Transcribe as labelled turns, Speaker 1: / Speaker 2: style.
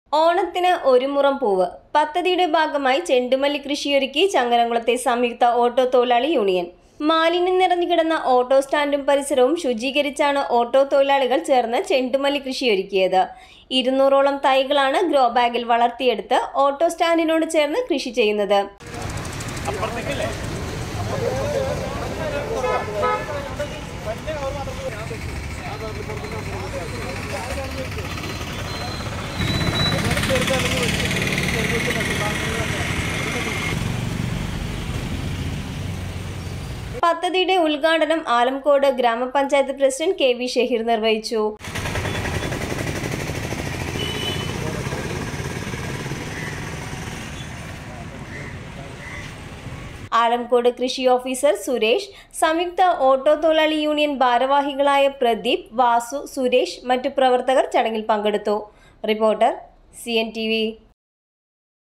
Speaker 1: ഓണത്തിന് ഒരു മുറം പൂവ് പദ്ധതിയുടെ ഭാഗമായി ചെണ്ടുമല്ലി കൃഷിയൊരുക്കി ചങ്ങരംകുളത്തെ സംയുക്ത ഓട്ടോ തൊഴിലാളി യൂണിയൻ മാലിന്യം നിറഞ്ഞു കിടന്ന ഓട്ടോ സ്റ്റാൻഡും പരിസരവും ശുചീകരിച്ചാണ് ഓട്ടോ തൊഴിലാളികൾ ചേർന്ന് ചെണ്ടുമല്ലി കൃഷിയൊരുക്കിയത് ഇരുന്നൂറോളം തൈകളാണ് ഗ്രോ ബാഗിൽ വളർത്തിയെടുത്ത് ഓട്ടോ സ്റ്റാൻഡിനോട് ചേർന്ന് കൃഷി ചെയ്യുന്നത് പദ്ധതിയുടെ ഉദ്ഘാടനം ആലംകോട് ഗ്രാമപഞ്ചായത്ത് പ്രസിഡന്റ് കെ വി ഷഹീർ നിർവഹിച്ചു ആലംകോട് കൃഷി ഓഫീസർ സുരേഷ് സംയുക്ത ഓട്ടോ തൊഴിലാളി യൂണിയൻ ഭാരവാഹികളായ പ്രദീപ് വാസു സുരേഷ് മറ്റു പ്രവർത്തകർ ചടങ്ങിൽ പങ്കെടുത്തു reporter C N T V